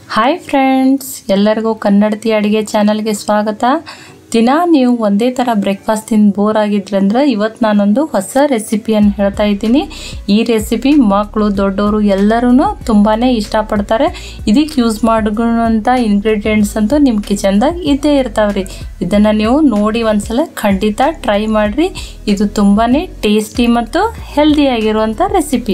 hi friends ಎಲ್ಲರಿಗೂ ಕನ್ನಡತಿ ಅಡುಗೆ ಚಾನಲ್ಗೆ ಸ್ವಾಗತ ದಿನ ನೀವು ಒಂದೇ ಥರ ಬ್ರೇಕ್ಫಾಸ್ಟ್ ತಿಂದು ಬೋರ್ ಆಗಿದ್ರಂದ್ರೆ ಇವತ್ತು ನಾನೊಂದು ಹೊಸ ರೆಸಿಪಿಯನ್ನು ಹೇಳ್ತಾ ಇದ್ದೀನಿ ಈ ರೆಸಿಪಿ ಮಕ್ಕಳು ದೊಡ್ಡವರು ಎಲ್ಲರೂ ತುಂಬಾ ಇಷ್ಟಪಡ್ತಾರೆ ಇದಕ್ಕೆ ಯೂಸ್ ಮಾಡುವಂಥ ಇಂಗ್ರೀಡಿಯೆಂಟ್ಸ್ ಅಂತೂ ನಿಮ್ಮ ಕಿಚನ್ದಾಗ ಇದ್ದೇ ಇರ್ತಾವ್ರಿ ಇದನ್ನು ನೀವು ನೋಡಿ ಒಂದ್ಸಲ ಖಂಡಿತ ಟ್ರೈ ಮಾಡಿರಿ ಇದು ತುಂಬಾ ಟೇಸ್ಟಿ ಮತ್ತು ಹೆಲ್ದಿಯಾಗಿರುವಂಥ ರೆಸಿಪಿ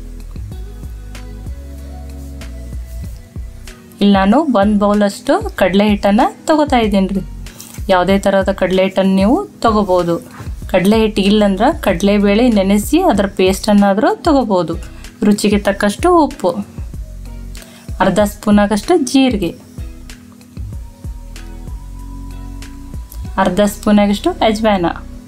ಇಲ್ಲಿ ನಾನು ಒಂದು ಬೌಲಷ್ಟು ಕಡಲೆ ಹಿಟ್ಟನ್ನು ತೊಗೋತಾ ಇದ್ದೀನಿ ರೀ ಯಾವುದೇ ಥರದ ಕಡಲೆ ಹಿಟ್ಟನ್ನು ನೀವು ತೊಗೋಬೋದು ಕಡಲೆ ಹಿಟ್ಟು ಇಲ್ಲಂದ್ರೆ ಕಡಲೆಬೇಳೆ ನೆನೆಸಿ ಅದರ ಪೇಸ್ಟನ್ನಾದರೂ ತೊಗೋಬೋದು ರುಚಿಗೆ ತಕ್ಕಷ್ಟು ಉಪ್ಪು ಅರ್ಧ ಸ್ಪೂನ್ ಆಗಷ್ಟು ಜೀರಿಗೆ ಅರ್ಧ ಸ್ಪೂನ್ ಆಗಷ್ಟು ಅಜ್ವಾನ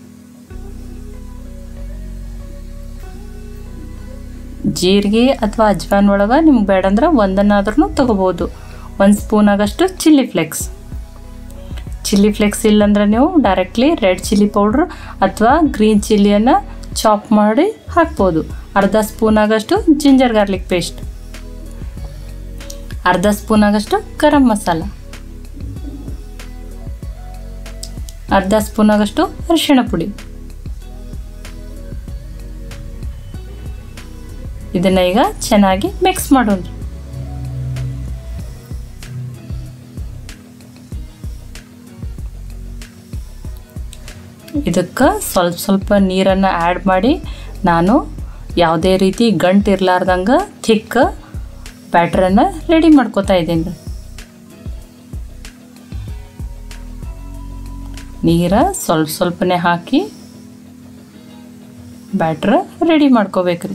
ಜೀರಿಗೆ ಅಥವಾ ಅಜ್ವಾನ್ ಒಳಗೆ ನಿಮ್ಗೆ ಬೇಡಂದ್ರೆ ಒಂದನ್ನಾದ್ರೂ ತೊಗೋಬೋದು ಒಂದು ಸ್ಪೂನ್ ಆಗಷ್ಟು ಚಿಲ್ಲಿ ಫ್ಲೆಕ್ಸ್ ಚಿಲ್ಲಿ ಫ್ಲೆಕ್ಸ್ ಇಲ್ಲಂದ್ರೆ ನೀವು ಡೈರೆಕ್ಟ್ಲಿ ರೆಡ್ ಚಿಲ್ಲಿ ಪೌಡ್ರ್ ಅಥವಾ ಗ್ರೀನ್ ಚಿಲ್ಲಿಯನ್ನು ಚಾಪ್ ಮಾಡಿ ಹಾಕ್ಬೋದು ಅರ್ಧ ಸ್ಪೂನ್ ಆಗಷ್ಟು ಜಿಂಜರ್ ಗಾರ್ಲಿಕ್ ಪೇಸ್ಟ್ ಅರ್ಧ ಸ್ಪೂನ್ ಆಗಷ್ಟು ಗರಂ ಮಸಾಲ ಅರ್ಧ ಸ್ಪೂನ್ ಆಗಷ್ಟು ಅರಿಶಿಣ ಪುಡಿ ಇದನ್ನ ಈಗ ಚೆನ್ನಾಗಿ ಮಿಕ್ಸ್ ಮಾಡೋಣ ಇದಕ್ಕೆ ಸ್ವಲ್ಪ ಸ್ವಲ್ಪ ನೀರನ್ನು ಆ್ಯಡ್ ಮಾಡಿ ನಾನು ಯಾವುದೇ ರೀತಿ ಗಂಟು ಇರಲಾರ್ದಂಗೆ ಥಿಕ್ ಬ್ಯಾಟ್ರನ್ನು ರೆಡಿ ಮಾಡ್ಕೋತಾ ಇದ್ದೀನಿ ನೀರ ಸ್ವಲ್ಪ ಸ್ವಲ್ಪನೇ ಹಾಕಿ ಬ್ಯಾಟ್ರ ರೆಡಿ ಮಾಡ್ಕೋಬೇಕ್ರಿ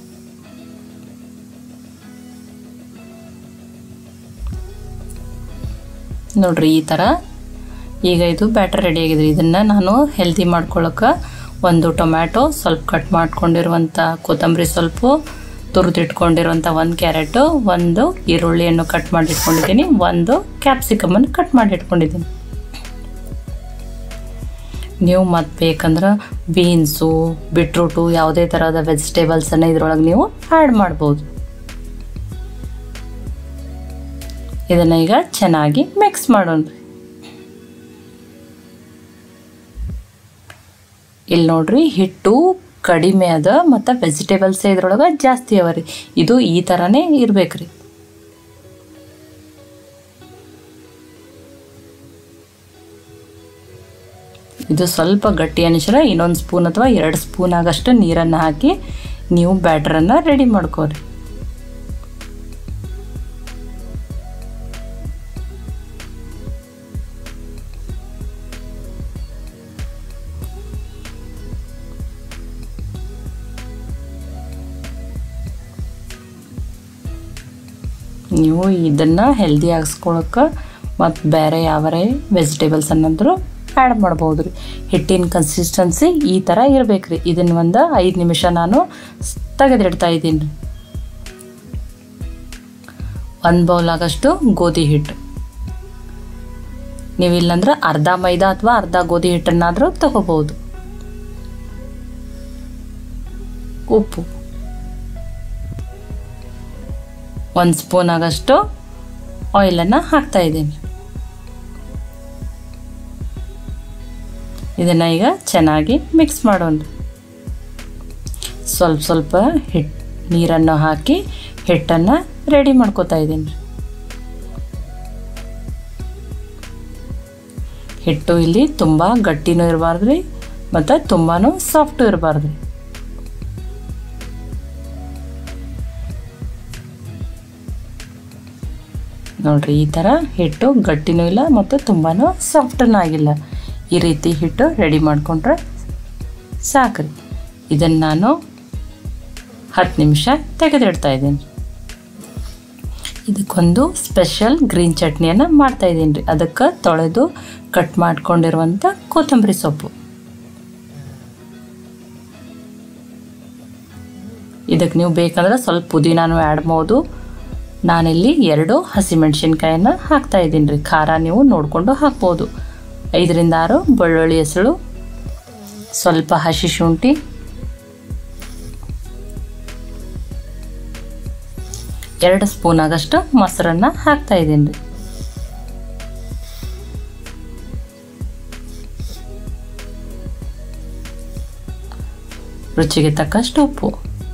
ನೋಡ್ರಿ ಈ ಥರ ಈಗ ಇದು ಬ್ಯಾಟರ್ ರೆಡಿ ಆಗಿದೆ ಇದನ್ನು ನಾನು ಹೆಲ್ದಿ ಮಾಡ್ಕೊಳ್ಳೋಕೆ ಒಂದು ಟೊಮ್ಯಾಟೊ ಸ್ವಲ್ಪ ಕಟ್ ಮಾಡ್ಕೊಂಡಿರುವಂಥ ಕೊತ್ತಂಬರಿ ಸ್ವಲ್ಪ ತುರಿದಿಟ್ಕೊಂಡಿರುವಂಥ ಒಂದು ಕ್ಯಾರೆಟು ಒಂದು ಈರುಳ್ಳಿಯನ್ನು ಕಟ್ ಮಾಡಿ ಇಟ್ಕೊಂಡಿದ್ದೀನಿ ಒಂದು ಕ್ಯಾಪ್ಸಿಕಮನ್ನು ಕಟ್ ಮಾಡಿ ಇಟ್ಕೊಂಡಿದ್ದೀನಿ ನೀವು ಮತ್ತು ಬೇಕಂದ್ರೆ ಬೀನ್ಸು ಬಿಟ್ರೂಟು ಯಾವುದೇ ಥರದ ವೆಜಿಟೇಬಲ್ಸನ್ನು ಇದ್ರೊಳಗೆ ನೀವು ಆ್ಯಡ್ ಮಾಡ್ಬೋದು ಇದನ್ನು ಈಗ ಚೆನ್ನಾಗಿ ಮಿಕ್ಸ್ ಮಾಡೋಣ ಇಲ್ಲಿ ನೋಡ್ರಿ ಹಿಟ್ಟು ಕಡಿಮೆ ಅದ ಮತ್ತು ವೆಜಿಟೇಬಲ್ಸ್ ಇದ್ರೊಳಗೆ ಜಾಸ್ತಿ ಅವ ರೀ ಇದು ಈ ಥರನೇ ಇರ್ಬೇಕ್ರಿ ಇದು ಸ್ವಲ್ಪ ಗಟ್ಟಿ ಅನಿಸ್ರೆ ಇನ್ನೊಂದು ಸ್ಪೂನ್ ಅಥವಾ ಎರಡು ಸ್ಪೂನ್ ಆಗಷ್ಟು ನೀರನ್ನು ಹಾಕಿ ನೀವು ಬ್ಯಾಟ್ರನ್ನು ರೆಡಿ ಮಾಡ್ಕೋರಿ ನೀವು ಇದನ್ನು ಹೆಲ್ದಿ ಆಗಿಸ್ಕೊಳಕ್ಕೆ ಮತ್ತು ಬೇರೆ ಯಾವರೇ ವೆಜಿಟೇಬಲ್ಸ್ ಅನ್ನೋದ್ರು ಆ್ಯಡ್ ಮಾಡ್ಬೋದು ರೀ ಹಿಟ್ಟಿನ ಕನ್ಸಿಸ್ಟೆನ್ಸಿ ಈ ಥರ ಇರಬೇಕು ರೀ ಇದನ್ನು ಒಂದು ಐದು ನಿಮಿಷ ನಾನು ತೆಗೆದಿಡ್ತಾ ಇದ್ದೀನಿ ರೀ ಒಂದು ಬೌಲ್ ಆಗಷ್ಟು ಗೋಧಿ ಹಿಟ್ಟು ನೀವು ಇಲ್ಲಂದ್ರೆ ಅರ್ಧ ಮೈದಾ ಅಥವಾ ಅರ್ಧ ಗೋಧಿ ಹಿಟ್ಟನ್ನಾದರೂ ತಗೋಬೋದು ಉಪ್ಪು ಒಂದು ಸ್ಪೂನ್ ಆಗಷ್ಟು ಆಯಿಲನ್ನು ಹಾಕ್ತಾ ಇದ್ದೀನಿ ಇದನ್ನು ಈಗ ಚೆನ್ನಾಗಿ ಮಿಕ್ಸ್ ಮಾಡೋಣ ಸ್ವಲ್ಪ ಸ್ವಲ್ಪ ಹಿಟ್ಟು ನೀರನ್ನು ಹಾಕಿ ಹಿಟ್ಟನ್ನು ರೆಡಿ ಮಾಡ್ಕೋತಾ ಇದ್ದೀನಿ ಹಿಟ್ಟು ಇಲ್ಲಿ ತುಂಬ ಗಟ್ಟಿನೂ ಇರಬಾರ್ದು ರೀ ಮತ್ತು ತುಂಬಾ ಸಾಫ್ಟು ಇರಬಾರ್ದು ರೀ ನೋಡ್ರಿ ಈ ಥರ ಹಿಟ್ಟು ಗಟ್ಟಿನೂ ಇಲ್ಲ ಮತ್ತು ತುಂಬಾ ಸಾಫ್ಟನೂ ಆಗಿಲ್ಲ ಈ ರೀತಿ ಹಿಟ್ಟು ರೆಡಿ ಮಾಡಿಕೊಂಡ್ರೆ ಸಾಕ್ರಿ ಇದನ್ನು ನಾನು ಹತ್ತು ನಿಮಿಷ ತೆಗೆದಿಡ್ತಾ ಇದ್ದೀನಿ ಇದಕ್ಕೊಂದು ಸ್ಪೆಷಲ್ ಗ್ರೀನ್ ಚಟ್ನಿಯನ್ನು ಮಾಡ್ತಾ ಇದ್ದೀನಿ ರೀ ಅದಕ್ಕೆ ತೊಳೆದು ಕಟ್ ಮಾಡ್ಕೊಂಡಿರುವಂಥ ಕೊತ್ತಂಬರಿ ಸೊಪ್ಪು ಇದಕ್ಕೆ ನೀವು ಬೇಕಂದ್ರೆ ಸ್ವಲ್ಪ ಪುದೀನಾನು ಆ್ಯಡ್ ಮಾಡ್ಬೋದು ನಾನಿಲ್ಲಿ ಎರಡು ಹಸಿಮೆಣ್ಸಿನ್ಕಾಯನ್ನು ಹಾಕ್ತಾ ಇದ್ದೀನಿ ರೀ ಖಾರ ನೀವು ನೋಡಿಕೊಂಡು ಹಾಕ್ಬೋದು ಐದರಿಂದ ಆರು ಬೆಳ್ಳುಳ್ಳಿ ಹೆಸಳು ಸ್ವಲ್ಪ ಹಸಿ ಶುಂಠಿ ಎರಡು ಸ್ಪೂನ್ ಆಗಷ್ಟು ಮೊಸರನ್ನ ಹಾಕ್ತಾ ಇದ್ದೀನಿ ರೀ ರುಚಿಗೆ ತಕ್ಕಷ್ಟು ಉಪ್ಪು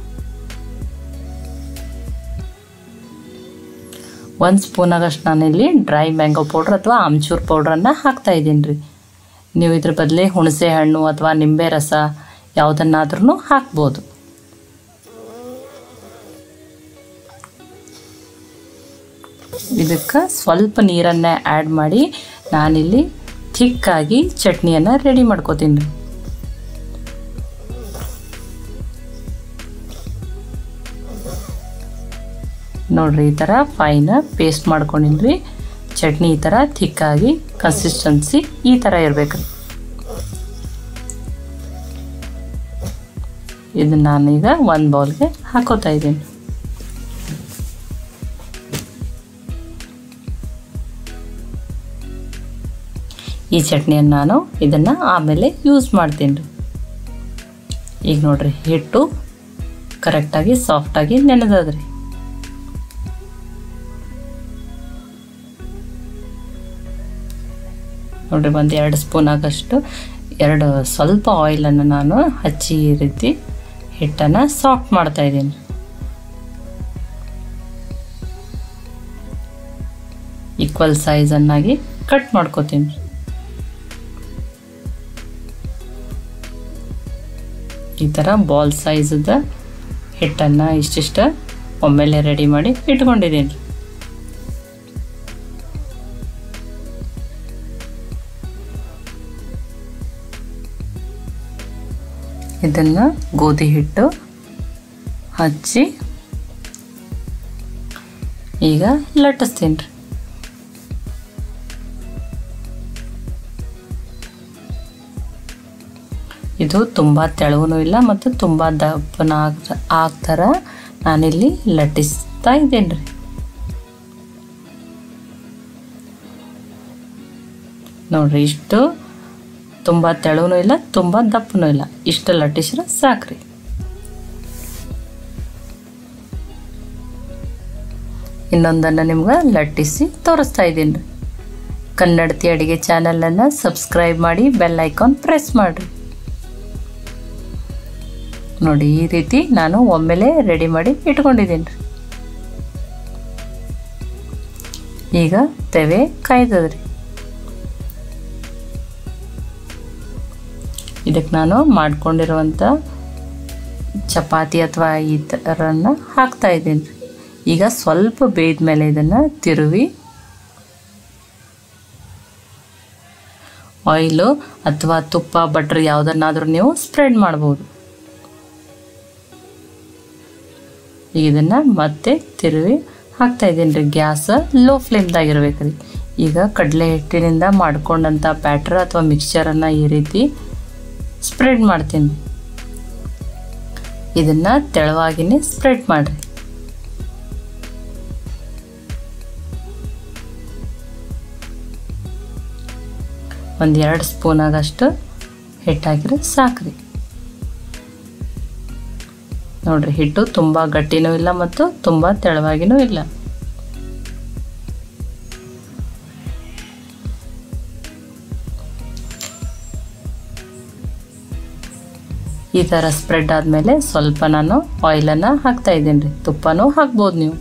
ಒಂದು ಸ್ಪೂನ್ ಆಗಷ್ಟು ನಾನಿಲ್ಲಿ ಡ್ರೈ ಮ್ಯಾಂಗೋ ಪೌಡ್ರ್ ಅಥವಾ ಆಮ್ಚೂರ್ ಪೌಡ್ರನ್ನು ಹಾಕ್ತಾ ಇದ್ದೀನಿ ರೀ ನೀವು ಇದ್ರ ಬದಲೇ ಹುಣಸೆ ಹಣ್ಣು ಅಥವಾ ನಿಂಬೆ ರಸ ಯಾವುದನ್ನಾದ್ರೂ ಹಾಕ್ಬೋದು ಇದಕ್ಕೆ ಸ್ವಲ್ಪ ನೀರನ್ನು ಆ್ಯಡ್ ಮಾಡಿ ನಾನಿಲ್ಲಿ ಥಿಕ್ಕಾಗಿ ಚಟ್ನಿಯನ್ನು ರೆಡಿ ಮಾಡ್ಕೋತೀನಿ ರೀ ನೋಡ್ರಿ ಈ ಥರ ಫೈನ್ ಪೇಸ್ಟ್ ಮಾಡ್ಕೊಂಡಿನ್ರಿ ಚಟ್ನಿ ಈ ಥರ ಥಿಕ್ಕಾಗಿ ಕನ್ಸಿಸ್ಟೆನ್ಸಿ ಈ ಥರ ಇರಬೇಕು ಇದನ್ನ ನಾನೀಗ ಒಂದು ಬೌಲ್ಗೆ ಹಾಕೋತಾ ಇದ್ದೀನಿ ಈ ಚಟ್ನಿಯನ್ನು ನಾನು ಇದನ್ನು ಆಮೇಲೆ ಯೂಸ್ ಮಾಡ್ತೀನಿ ರೀ ಈಗ ನೋಡ್ರಿ ಹಿಟ್ಟು ಕರೆಕ್ಟಾಗಿ ಸಾಫ್ಟಾಗಿ ನೆನೆದದ್ರಿ ನೋಡ್ರಿ ಒಂದು ಎರಡು ಸ್ಪೂನ್ ಆಗಷ್ಟು ಎರಡು ಸ್ವಲ್ಪ ಆಯಿಲನ್ನು ನಾನು ಹಚ್ಚಿ ಈ ರೀತಿ ಹಿಟ್ಟನ್ನು ಸಾಫ್ಟ್ ಮಾಡ್ತಾ ಇದ್ದೀನಿ ಈಕ್ವಲ್ ಸೈಜನ್ನಾಗಿ ಕಟ್ ಮಾಡ್ಕೋತೀನಿ ಈ ಥರ ಬಾಲ್ ಸೈಜದ ಹಿಟ್ಟನ್ನು ಇಷ್ಟಿಷ್ಟ ಒಮ್ಮೆಲೆ ರೆಡಿ ಮಾಡಿ ಇಟ್ಕೊಂಡಿದ್ದೀನಿ ಇದನ್ನು ಗೋಧಿ ಹಿಟ್ಟು ಹಚ್ಚಿ ಈಗ ಲಟ್ಟಿಸ್ತೀನಿ ರೀ ಇದು ತುಂಬ ತೆಳುವೂ ಇಲ್ಲ ಮತ್ತು ತುಂಬ ದಪ್ಪನ ಆಗ ಆಗ್ತಾರ ನಾನಿಲ್ಲಿ ಲಟ್ಟಿಸ್ತಾ ಇದ್ದೇನೆ ರೀ ನೋಡ್ರಿ ಇಷ್ಟು ತುಂಬ ತೆಳುವೂ ಇಲ್ಲ ತುಂಬ ದಪ್ಪನೂ ಇಲ್ಲ ಇಷ್ಟು ಲಟ್ಟಿಸ್ರೆ ಸಾಕ್ರಿ ಇನ್ನೊಂದನ್ನು ನಿಮ್ಗೆ ಲಟ್ಟಿಸಿ ತೋರಿಸ್ತಾ ಇದ್ದೀನಿ ರೀ ಕನ್ನಡತಿ ಅಡುಗೆ ಚಾನಲನ್ನು ಸಬ್ಸ್ಕ್ರೈಬ್ ಮಾಡಿ ಬೆಲ್ ಐಕಾನ್ ಪ್ರೆಸ್ ಮಾಡಿರಿ ನೋಡಿ ಈ ರೀತಿ ನಾನು ಒಮ್ಮೆಲೆ ರೆಡಿ ಮಾಡಿ ಇಟ್ಕೊಂಡಿದ್ದೀನಿ ರೀ ಈಗ ತೆವೆ ಕಾಯ್ದದ್ರಿ ಇದಕ್ಕೆ ನಾನು ಮಾಡ್ಕೊಂಡಿರುವಂಥ ಚಪಾತಿ ಅಥವಾ ಈ ಥರನ ಹಾಕ್ತಾ ಇದ್ದೀನಿ ರೀ ಈಗ ಸ್ವಲ್ಪ ಬೇಯ್ದ ಮೇಲೆ ಇದನ್ನು ತಿರುವಿ ಆಯಿಲು ಅಥವಾ ತುಪ್ಪ ಬಟ್ರ್ ಯಾವುದನ್ನಾದರೂ ನೀವು ಸ್ಪ್ರೆಡ್ ಮಾಡ್ಬೋದು ಈಗ ಇದನ್ನು ಮತ್ತೆ ತಿರುವಿ ಹಾಕ್ತಾ ಇದ್ದೀನಿ ರೀ ಗ್ಯಾಸ್ ಲೋ ಫ್ಲೇಮ್ದಾಗಿರ್ಬೇಕು ರೀ ಈಗ ಕಡಲೆ ಹಿಟ್ಟಿನಿಂದ ಮಾಡ್ಕೊಂಡಂಥ ಬ್ಯಾಟ್ರ್ ಅಥವಾ ಮಿಕ್ಸ್ಚರನ್ನು ಈ ರೀತಿ ಸ್ಪ್ರೆಡ್ ಮಾಡ್ತೀನಿ ಇದನ್ನು ತೆಳುವಾಗಿನೇ ಸ್ಪ್ರೆಡ್ ಮಾಡಿರಿ ಒಂದು ಎರಡು ಸ್ಪೂನ್ ಆಗಷ್ಟು ಹಿಟ್ಟು ಹಾಕಿದ್ರೆ ಸಾಕ್ರಿ ನೋಡ್ರಿ ಹಿಟ್ಟು ತುಂಬ ಗಟ್ಟಿನೂ ಇಲ್ಲ ಮತ್ತು ತುಂಬ ತೆಳುವಾಗಿನೂ ಇಲ್ಲ ಈ ಥರ ಸ್ಪ್ರೆಡ್ ಆದಮೇಲೆ ಸ್ವಲ್ಪ ನಾನು ಆಯಿಲನ್ನು ಹಾಕ್ತಾ ಇದ್ದೀನಿ ರೀ ತುಪ್ಪನೂ ಹಾಕ್ಬೋದು ನೀವು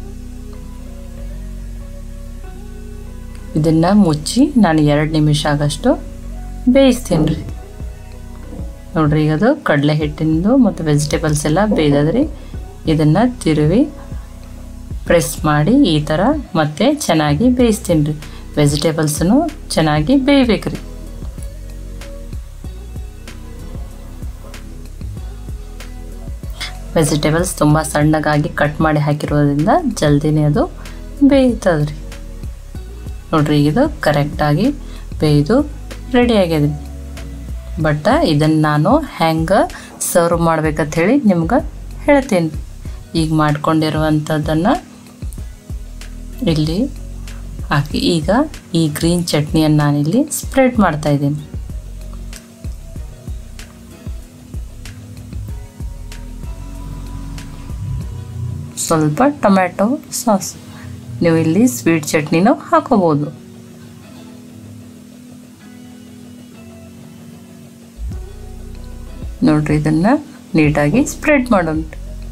ಇದನ್ನು ಮುಚ್ಚಿ ನಾನು ಎರಡು ನಿಮಿಷ ಆಗಷ್ಟು ಬೇಯಿಸ್ತೀನಿ ರೀ ನೋಡ್ರಿ ಈಗ ಅದು ಕಡಲೆ ಹಿಟ್ಟಿಂದು ಮತ್ತು ವೆಜಿಟೇಬಲ್ಸ್ ಎಲ್ಲ ಬೇಯ್ದದ್ರಿ ಇದನ್ನು ತಿರುವಿ ಪ್ರೆಸ್ ಮಾಡಿ ಈ ಥರ ಮತ್ತೆ ಚೆನ್ನಾಗಿ ಬೇಯಿಸ್ತೀನಿ ರೀ ವೆಜಿಟೇಬಲ್ಸನ್ನು ಚೆನ್ನಾಗಿ ಬೇಯಬೇಕು ರೀ ವೆಜಿಟೇಬಲ್ಸ್ ತುಂಬ ಸಣ್ಣಗಾಗಿ ಕಟ್ ಮಾಡಿ ಹಾಕಿರೋದ್ರಿಂದ ಜಲ್ದಿನೇ ಅದು ಬೇಯ್ತದೆ ರೀ ನೋಡ್ರಿ ಇದು ಕರೆಕ್ಟಾಗಿ ಬೇಯ್ದು ರೆಡಿ ಆಗ್ಯದ ಬಟ್ ಇದನ್ನು ನಾನು ಹೆಂಗೆ ಸರ್ವ್ ಮಾಡ್ಬೇಕಂತ ಹೇಳಿ ನಿಮ್ಗೆ ಹೇಳ್ತೀನಿ ಈಗ ಮಾಡ್ಕೊಂಡಿರುವಂಥದ್ದನ್ನು ಇಲ್ಲಿ ಹಾಕಿ ಈಗ ಈ ಗ್ರೀನ್ ಚಟ್ನಿಯನ್ನು ನಾನಿಲ್ಲಿ ಸ್ಪ್ರೆಡ್ ಮಾಡ್ತಾ ಇದ್ದೀನಿ ಸ್ವಲ್ಪ ಟೊಮ್ಯಾಟೊ ಸಾಸ್ ನೀವು ಇಲ್ಲಿ ಸ್ವೀಟ್ ಚಟ್ನಿನೂ ಹಾಕೋಬೋದು ನೋಡ್ರಿ ಇದನ್ನ ನೀಟಾಗಿ ಸ್ಪ್ರೆಡ್ ಮಾಡೋಣ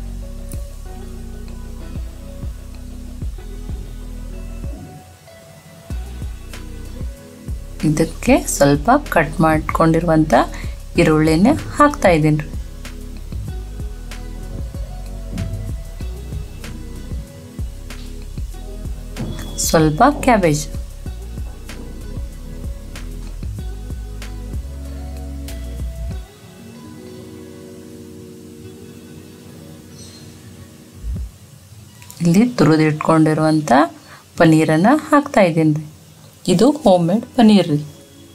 ಇದಕ್ಕೆ ಸ್ವಲ್ಪ ಕಟ್ ಮಾಡ್ಕೊಂಡಿರುವಂಥ ಈರುಳ್ಳಿನ ಹಾಕ್ತಾ ಇದ್ದೀನಿ ರೀ ಸ್ವಲ್ಪ ಕ್ಯಾಬೇಜ್ ಇಲ್ಲಿ ತುರಿದಿಟ್ಕೊಂಡಿರುವಂಥ ಪನ್ನೀರನ್ನು ಹಾಕ್ತಾ ಇದ್ದೀನಿ ರೀ ಇದು ಹೋಮ್ ಮೇಡ್ ಪನ್ನೀರ್ ರೀ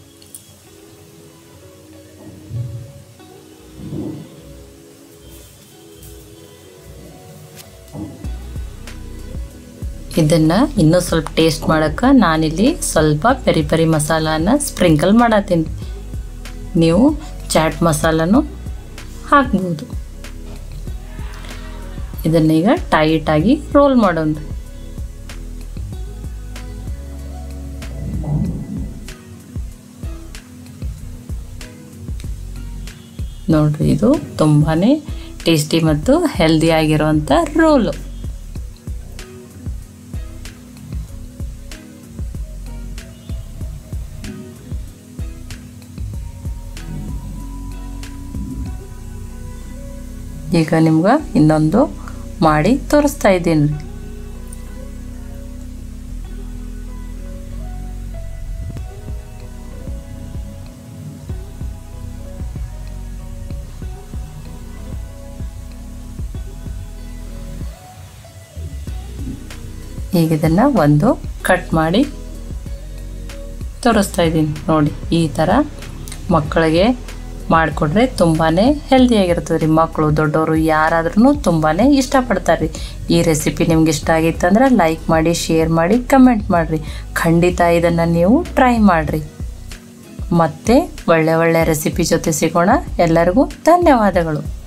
ಇದನ್ನು ಇನ್ನೂ ಸ್ವಲ್ಪ ಟೇಸ್ಟ್ ಮಾಡೋಕ್ಕೆ ನಾನಿಲ್ಲಿ ಸ್ವಲ್ಪ ಪೆರಿ ಪೆರಿ ಮಸಾಲಾನ ಸ್ಪ್ರಿಂಕಲ್ ಮಾಡತ್ತೀನಿ ನೀವು ಚಾಟ್ ಮಸಾಲನು ಹಾಕ್ಬೋದು ಇದನ್ನೀಗ ಟೈಟಾಗಿ ರೋಲ್ ಮಾಡೋಣ ನೋಡ್ರಿ ಇದು ತುಂಬಾ ಟೇಸ್ಟಿ ಮತ್ತು ಹೆಲ್ದಿ ಆಗಿರುವಂಥ ರೋಲು ಈಗ ನಿಮ್ಗೆ ಇನ್ನೊಂದು ಮಾಡಿ ತೋರಿಸ್ತಾ ಇದ್ದೀನಿ ರೀ ಈಗ ಇದನ್ನು ಒಂದು ಕಟ್ ಮಾಡಿ ತೋರಿಸ್ತಾ ಇದ್ದೀನಿ ನೋಡಿ ಈ ಥರ ಮಕ್ಕಳಿಗೆ ಮಾಡಿಕೊಟ್ರೆ ತುಂಬಾ ಹೆಲ್ದಿಯಾಗಿರ್ತದೆ ರೀ ಮಕ್ಕಳು ದೊಡ್ಡವರು ಯಾರಾದ್ರೂ ತುಂಬಾ ಇಷ್ಟಪಡ್ತಾರೆ ರೀ ಈ ರೆಸಿಪಿ ನಿಮ್ಗೆ ಇಷ್ಟ ಆಗಿತ್ತಂದ್ರೆ ಲೈಕ್ ಮಾಡಿ ಶೇರ್ ಮಾಡಿ ಕಮೆಂಟ್ ಮಾಡಿರಿ ಖಂಡಿತ ಇದನ್ನು ನೀವು ಟ್ರೈ ಮಾಡಿರಿ ಮತ್ತೆ ಒಳ್ಳೆ ಒಳ್ಳೆ ರೆಸಿಪಿ ಜೊತೆ ಸಿಗೋಣ ಎಲ್ಲರಿಗೂ ಧನ್ಯವಾದಗಳು